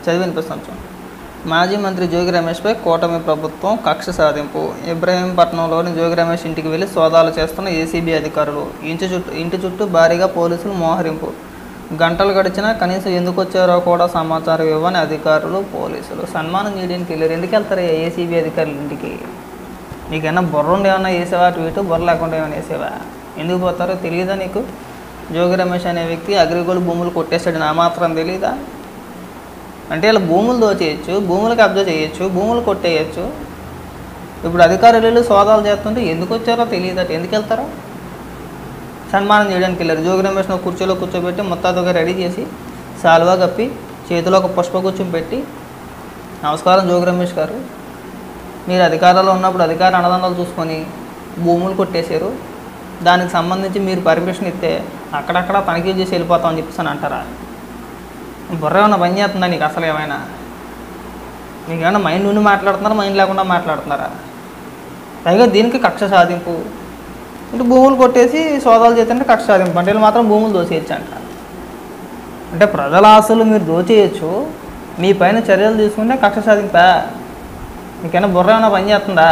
చదివి వినిపిస్తాను చూడండి మాజీ మంత్రి జోగి రమేష్పై కూటమి ప్రభుత్వం కక్ష సాధింపు ఇబ్రహీంపట్నంలోని జోగి రమేష్ ఇంటికి వెళ్లి సోదాలు చేస్తున్న ఏసీబీ అధికారులు ఇంటి చుట్టూ ఇంటి చుట్టూ భారీగా పోలీసులు మోహరింపు గంటలు గడిచినా కనీసం ఎందుకు వచ్చారో కూడా సమాచారం ఇవ్వని అధికారులు పోలీసులు సన్మానం చేయడానికి వెళ్ళారు ఎందుకు వెళ్తారు ఏసీబీ అధికారుల ఇంటికి నీకైనా బుర్ర ఉండి ఏమన్నా వేసేవా అటు ఇటు బుర్ర లేకుండా ఏమైనా వేసేవా ఎందుకు పోతారో తెలియదా నీకు జోగి రమేష్ అనే వ్యక్తి అగ్రిగోల్డ్ భూములు కొట్టేశాడు నా మాత్రం తెలీదా అంటే ఇలా భూములు దోచేయచ్చు భూములు కబ్జా చేయొచ్చు భూములు కొట్టేయచ్చు ఇప్పుడు అధికారులు వెళ్ళి సోదాలు చేస్తుంటే ఎందుకు వచ్చారో తెలియదట ఎందుకు వెళ్తారో సన్మానం చేయడానికి వెళ్ళారు జోగి రమేష్ను ఒక కుర్చీలో కూర్చోబెట్టి మొత్తాదుగా రెడీ చేసి సాల్వా కప్పి చేతిలో ఒక పుష్పగుచ్చం పెట్టి నమస్కారం జోగి రమేష్ గారు మీరు అధికారంలో ఉన్నప్పుడు అధికార అన్నదండలు చూసుకొని భూములు కొట్టేశారు దానికి సంబంధించి మీరు పర్మిషన్ ఇస్తే అక్కడక్కడ తనిఖీ చేసి వెళ్ళిపోతామని చెప్పేసి అని అంటారా బుర్ర ఏమైనా పని చేస్తుందా నీకు అసలు ఏమైనా మీకు ఏమైనా మైండ్ ఉండి మాట్లాడుతున్నారా మైండ్ లేకుండా మాట్లాడుతున్నారా పైగా దీనికి కక్ష సాధింపు అంటే భూములు కొట్టేసి సోదాలు చేస్తుంటే కక్ష సాధింపు అంటే వీళ్ళు మాత్రం భూములు దోచేయచ్చు అంట అంటే ప్రజల ఆస్తులు మీరు దోచేయచ్చు మీ పైన చర్యలు తీసుకుంటే కక్ష సాధింపా మీకైనా బుర్ర ఏమైనా పని చేస్తుందా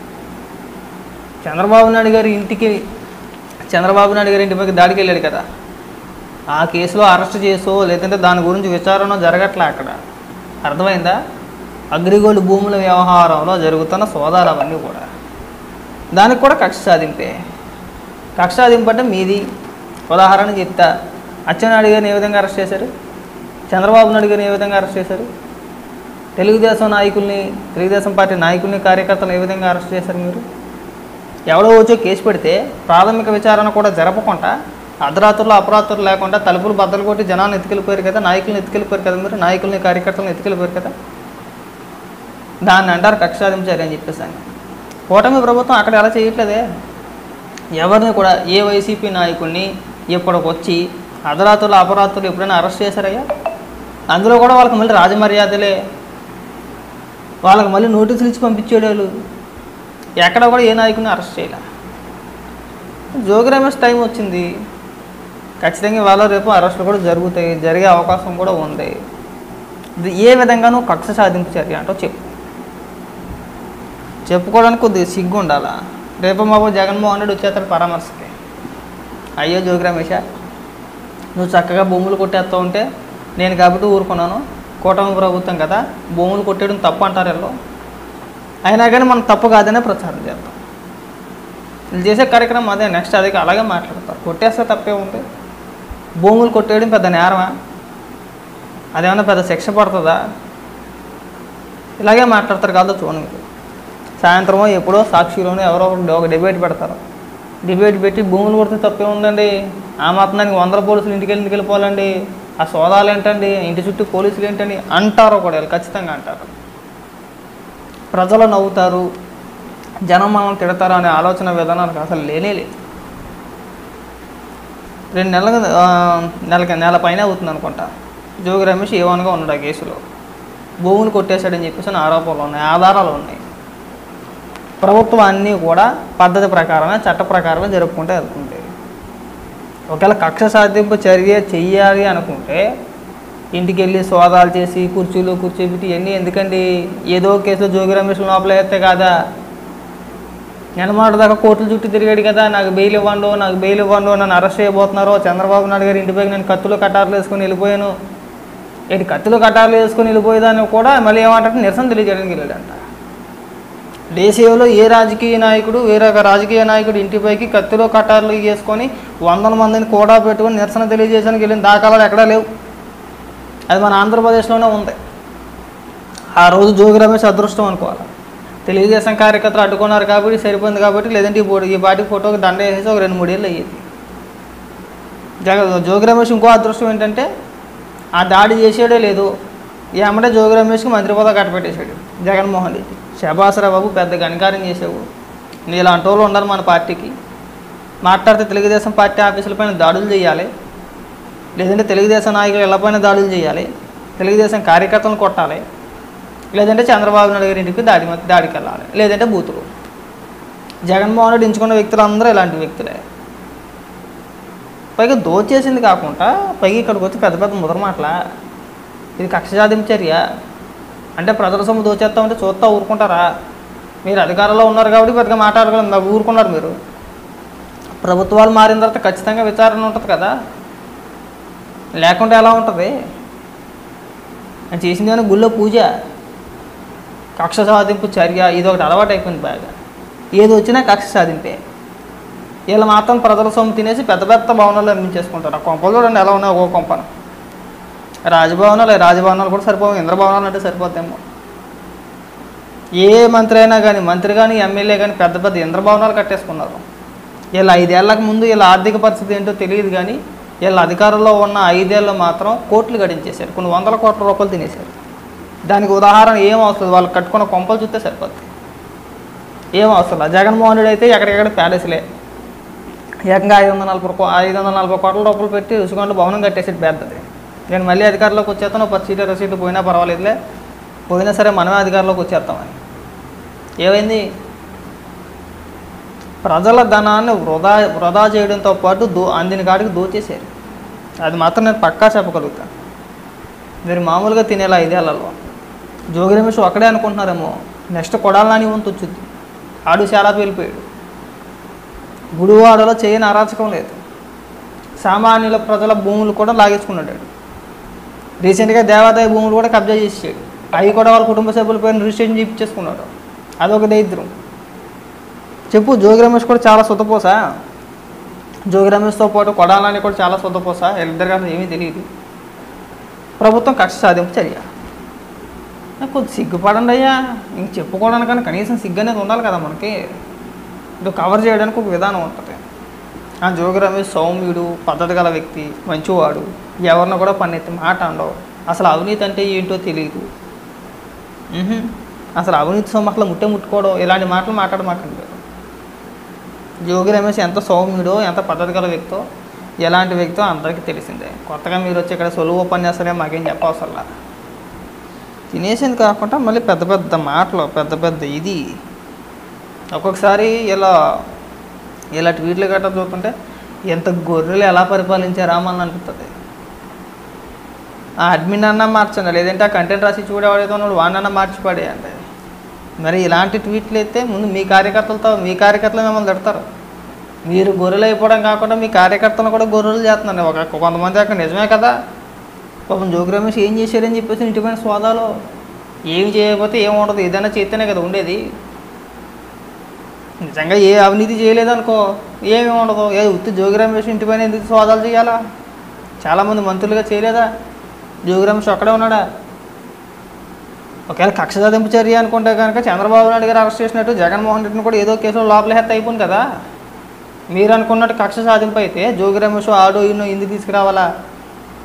చంద్రబాబు నాయుడు గారి ఇంటికి చంద్రబాబు నాయుడు గారి ఇంటిపైకి దాడికి వెళ్ళాడు కదా ఆ కేసులో అరెస్ట్ చేసో లేదంటే దాని గురించి విచారణ జరగట్లే అక్కడ అర్థమైందా అగ్రిగోల్డ్ భూముల వ్యవహారంలో జరుగుతున్న సోదాలు అవన్నీ కూడా దానికి కూడా కక్ష సాధింపే కక్ష సాధింపు అంటే మీది ఉదాహరణ చెప్తా అచ్చెన్నాయుడు గారిని ఏ విధంగా అరెస్ట్ చేశారు చంద్రబాబు నాయుడు గారిని ఏ విధంగా అరెస్ట్ చేశారు తెలుగుదేశం నాయకుల్ని తెలుగుదేశం పార్టీ నాయకుల్ని కార్యకర్తలను ఏ విధంగా అరెస్ట్ చేశారు మీరు ఎవడో వచ్చో కేసు పెడితే ప్రాథమిక విచారణ కూడా జరపకుండా అర్ధరాత్రులు అపరాత్రులు లేకుండా తలుపులు బద్దలు కొట్టి జనాలను ఎత్తుకెళ్ళిపోయారు కదా నాయకులను ఎత్తుకెళ్ళిపోయారు కదా మీరు నాయకుల్ని కార్యకర్తలను ఎత్తుకెళ్ళిపోయారు కదా దాన్ని అంటారు కక్ష సాధించారు అని చెప్పేసి అని కూటమి ప్రభుత్వం అక్కడ ఎలా చేయట్లేదే ఎవరిని కూడా ఏ వైసీపీ నాయకుడిని ఇప్పటికి వచ్చి అర్ధరాత్రులు అపరాత్రులు ఎప్పుడైనా అరెస్ట్ చేశారయ్యా అందులో కూడా వాళ్ళకి మళ్ళీ రాజమర్యాదలే వాళ్ళకి మళ్ళీ నోటీసులు ఇచ్చి పంపించేవాళ్ళు ఎక్కడ కూడా ఏ నాయకుడిని అరెస్ట్ చేయలే జోగి రమేష్ టైం వచ్చింది ఖచ్చితంగా వాళ్ళ రేపు అరెస్టులు కూడా జరుగుతాయి జరిగే అవకాశం కూడా ఉంది ఇది ఏ విధంగానూ కక్ష సాధింపు చర్య అంటో చెప్పు చెప్పుకోవడానికి కొద్దిగా సిగ్గు ఉండాలా రేపు మాకు జగన్మోహన్ రెడ్డి వచ్చేస్తాడు పరామర్శకి అయ్యో జోగి రమేష నువ్వు చక్కగా భూములు కొట్టేస్తూ ఉంటే నేను కాబట్టి ఊరుకున్నాను కూటమి ప్రభుత్వం కదా భూములు కొట్టేయడం తప్పు అంటారు వీళ్ళు అయినా కానీ మనం తప్పు కాదనే ప్రచారం చేద్దాం వీళ్ళు చేసే కార్యక్రమం అదే నెక్స్ట్ అదే అలాగే మాట్లాడతారు కొట్టేస్తే తప్పే ఉంది భూములు కొట్టేయడం పెద్ద నేరమా అదేమన్నా పెద్ద శిక్ష పడుతుందా ఇలాగే మాట్లాడతారు కాదో చూడండి మీరు సాయంత్రమో ఎప్పుడో సాక్షిలోనే ఎవరో ఒకరు ఒక డిబేట్ పెడతారు డిబేట్ పెట్టి భూములు కొడితే తప్పే ఉందండి ఆ మాత్రం దానికి వందల పోలీసులు ఇంటికి వెళ్ళి ఇంటికి వెళ్ళిపోవాలండి ఆ సోదాలు ఏంటండి ఇంటి చుట్టూ పోలీసులు ఏంటని అంటారు కూడా వీళ్ళు ఖచ్చితంగా అంటారు ప్రజలు నవ్వుతారు జనం మనల్ని తిడతారు అనే ఆలోచన విధానానికి అసలు లేనే లేదు రెండు నెలల ఆ, నెలకి నెల పైన అవుతుంది అనుకుంటా జోగి రమేష్ ఏవన్గా ఉన్నాడు ఆ కేసులో భూములు కొట్టేశాడని చెప్పేసి నా ఆరోపణలు ఉన్నాయి ఆధారాలు ఉన్నాయి ప్రభుత్వం అన్నీ కూడా పద్ధతి ప్రకారమే చట్ట ప్రకారమే జరుపుకుంటూ వెళ్తుంది ఒకవేళ కక్ష సాధింపు చర్య చెయ్యాలి అనుకుంటే ఇంటికి వెళ్ళి సోదాలు చేసి కుర్చీలు కూర్చోబెట్టి ఇవన్నీ ఎందుకండి ఏదో కేసులో జోగి రమేష్ లోపల వేస్తే కాదా నెలమాట దాకా కోర్టుల చుట్టూ తిరిగాడు కదా నాకు బెయిల్ ఇవ్వండు నాకు బెయిల్ ఇవ్వండు నన్ను అరెస్ట్ చేయబోతున్నారు చంద్రబాబు నాయుడు గారి ఇంటిపైకి నేను కత్తులు కటార్లు వేసుకొని వెళ్ళిపోయాను ఏంటి కత్తులు కటార్లు వేసుకొని వెళ్ళిపోయేదాన్ని కూడా మళ్ళీ ఏమంటారు నిరసన తెలియజేయడానికి వెళ్ళాడంట దేశంలో ఏ రాజకీయ నాయకుడు వేరే ఒక రాజకీయ నాయకుడు ఇంటిపైకి కత్తిలో కటార్లు వేసుకొని వందల మందిని కూడా పెట్టుకొని నిరసన తెలియజేయడానికి వెళ్ళిన దాఖలాలు ఎక్కడా లేవు అది మన ఆంధ్రప్రదేశ్లోనే ఉంది ఆ రోజు జోగి రమేష్ అదృష్టం అనుకోవాలి తెలుగుదేశం కార్యకర్తలు అడ్డుకున్నారు కాబట్టి సరిపోయింది కాబట్టి లేదంటే ఈ బోడి ఈ పాటి ఫోటోకి దండ వేసేసి ఒక రెండు మూడేళ్ళు అయ్యేది జగ జోగి రమేష్ ఇంకో అదృష్టం ఏంటంటే ఆ దాడి చేసాడే లేదు ఏమంటే జోగి రమేష్కి మంత్రి పదవి కట్టపెట్టేశాడు జగన్మోహన్ రెడ్డి శబాసరా బాబు పెద్ద గణకారం చేసావు నీ ఇలాంటి వాళ్ళు ఉండాలి మన పార్టీకి మాట్లాడితే తెలుగుదేశం పార్టీ ఆఫీసులపైన దాడులు చేయాలి లేదంటే తెలుగుదేశం నాయకులు ఇళ్లపైన దాడులు చేయాలి తెలుగుదేశం కార్యకర్తలను కొట్టాలి లేదంటే చంద్రబాబు నాయుడు గారి ఇంటికి దాడి దాడికి వెళ్ళాలి లేదంటే బూతులు జగన్మోహన్ రెడ్డి ఎంచుకున్న వ్యక్తులందరూ ఇలాంటి వ్యక్తులే పైగా దోచేసింది కాకుండా పైగా ఇక్కడికి వచ్చి పెద్ద పెద్ద ముదర మాటల ఇది కక్ష సాధింపు చర్య అంటే ప్రజల సొమ్ము దోచేస్తామంటే చూస్తా ఊరుకుంటారా మీరు అధికారంలో ఉన్నారు కాబట్టి పెద్దగా మాట్లాడగలం ఊరుకున్నారు మీరు ప్రభుత్వాలు మారిన తర్వాత ఖచ్చితంగా విచారణ ఉంటుంది కదా లేకుంటే ఎలా ఉంటుంది అని చేసింది కానీ గుళ్ళో పూజ కక్ష సాధింపు చర్య ఇది ఒకటి అలవాటు అయిపోయింది బాగా ఏది వచ్చినా కక్ష సాధింపే వీళ్ళు మాత్రం ప్రజల సొమ్ము తినేసి పెద్ద పెద్ద భవనాలు నిర్మించేసుకుంటారు ఆ కొంపలు చూడండి ఎలా ఉన్నాయి ఒక్కో కొంపను రాజభవనాలు రాజభవనాలు కూడా సరిపోవు ఇంద్రభవనాలు అంటే సరిపోతాయేమో ఏ మంత్రి అయినా కానీ మంత్రి కానీ ఎమ్మెల్యే కానీ పెద్ద పెద్ద ఇంద్రభవనాలు కట్టేసుకున్నారు వీళ్ళ ఐదేళ్లకు ముందు వీళ్ళ ఆర్థిక పరిస్థితి ఏంటో తెలియదు కానీ వీళ్ళ అధికారంలో ఉన్న ఐదేళ్ళు మాత్రం కోట్లు గడించేశారు కొన్ని వందల కోట్ల రూపాయలు తినేశారు దానికి ఉదాహరణ ఏం అవసరం వాళ్ళు కట్టుకున్న కొంపలు చూస్తే సరిపోద్ది ఏం అవసరం లేదు. జగన్మోహన్ రెడ్డి అయితే ఎక్కడెక్కడ ప్యాలెస్లే ఏకంగా ఐదు వందల నలభై రూపాయలు ఐదు వందల నలభై కోట్ల రూపాయలు పెట్టి రుచికొండ భవనం కట్టేసాడు పెద్దది నేను మళ్ళీ అధికారంలోకి వచ్చేస్తాను పది సీట్లు ఇరవై సీట్లు పోయినా పర్వాలేదులే పోయినా సరే మనమే అధికారంలోకి వచ్చేస్తామని ఏమైంది ప్రజల ధనాన్ని వృధా వృధా చేయడంతో పాటు దో అందిన కాడికి దోచేశారు అది మాత్రం నేను పక్కా చెప్పగలుగుతాను మీరు మామూలుగా తినేలా ఐదేళ్లలో జోగి రమేష్ ఒక్కడే అనుకుంటున్నారేమో నెక్స్ట్ కొడాలి నాని వంతు వచ్చింది ఆడు చాలా వెళ్ళిపోయాడు గుడివాడలో చేయని అరాచకం లేదు సామాన్యుల ప్రజల భూములు కూడా లాగేసుకున్నాడు వాడు. రీసెంట్గా దేవాదాయ భూములు కూడా కబ్జా చేసాడు అవి కూడా వాళ్ళ కుటుంబ సభ్యుల పేరు రిజిస్ట్రేషన్ చేయించేసుకున్నాడు అదొక దరిద్రం చెప్పు జోగి రమేష్ కూడా చాలా సొత్తపోసా జోగి రమేష్తో పాటు కొడాలని కూడా చాలా సొత్తపోసా వీళ్ళిద్దరికి అసలు ఏమీ తెలియదు ప్రభుత్వం కక్ష సాధింపు చర్య నాకు కొద్ది సిగ్గుపడండి అయ్యా ఇంక చెప్పుకోవడానికన్నా కనీసం సిగ్గు అనేది ఉండాలి కదా మనకి ఇది కవర్ చేయడానికి ఒక విధానం ఉంటుంది ఆ జోగి రమేష్ సౌమ్యుడు పద్ధతి గల వ్యక్తి మంచివాడు ఎవరిని కూడా పన్నెత్తి మాట అండవు అసలు అవినీతి అంటే ఏంటో తెలియదు మ్హూ. అసలు అవినీతి సొమ్మట్ల ముట్టే ముట్టుకోవడం ఇలాంటి మాటలు మాట్లాడమాకండి మీరు జోగి రమేష్ ఎంత సౌమ్యుడో ఎంత పద్ధతి గల వ్యక్తో ఎలాంటి వ్యక్తో అందరికీ తెలిసిందే కొత్తగా మీరు వచ్చి ఇక్కడ సొలువు ఉపన్యాసమే మాకేం చెప్పవసరలా తినేసింది కాకుండా మళ్ళీ పెద్ద పెద్ద మాటలు పెద్ద పెద్ద ఇది ఒక్కొక్కసారి ఇలా ఇలా ట్వీట్లు గట్రా చూస్తుంటే ఎంత గొర్రెలు ఎలా పరిపాలించారామని అనిపిస్తుంది ఆ అడ్మిన్ అన్నా మార్చండి లేదంటే ఆ కంటెంట్ రాసి చూడేవాడైతే ఉన్నాడు వాడినన్నా మార్చి పడేయండి మరి ఇలాంటి ట్వీట్లు అయితే ముందు మీ కార్యకర్తలతో మీ కార్యకర్తలు మిమ్మల్ని తిడతారు మీరు గొర్రెలు అయిపోవడం కాకుండా మీ కార్యకర్తలను కూడా గొర్రెలు చేస్తున్నారు ఒక కొంతమంది అక్కడ నిజమే కదా పాపం జోగి రమేష్ ఏం చేశారని చెప్పేసి ఇంటిపైన సోదాలో ఏం చేయకపోతే ఏం ఉండదు ఏదైనా చేస్తేనే కదా ఉండేది నిజంగా ఏ అవినీతి చేయలేదనుకో ఏమి ఉండదు ఏ ఉత్తి జోగి రమేష్ ఇంటిపైన ఎందుకు సోదాలు చేయాలా చాలామంది మంత్రులుగా చేయలేదా జోగి రమేష్ ఒక్కడే ఉన్నాడా ఒకవేళ కక్ష సాధింపు చర్య అనుకుంటే కనుక చంద్రబాబు నాయుడు గారు అరెస్ట్ చేసినట్టు జగన్మోహన్ రెడ్డిని కూడా ఏదో కేసులో లోపల హెత్త అయిపోయింది కదా మీరు అనుకున్నట్టు కక్ష సాధింపు అయితే జోగి రమేష్ ఆడు ఈయన ఎందుకు తీసుకురావాలా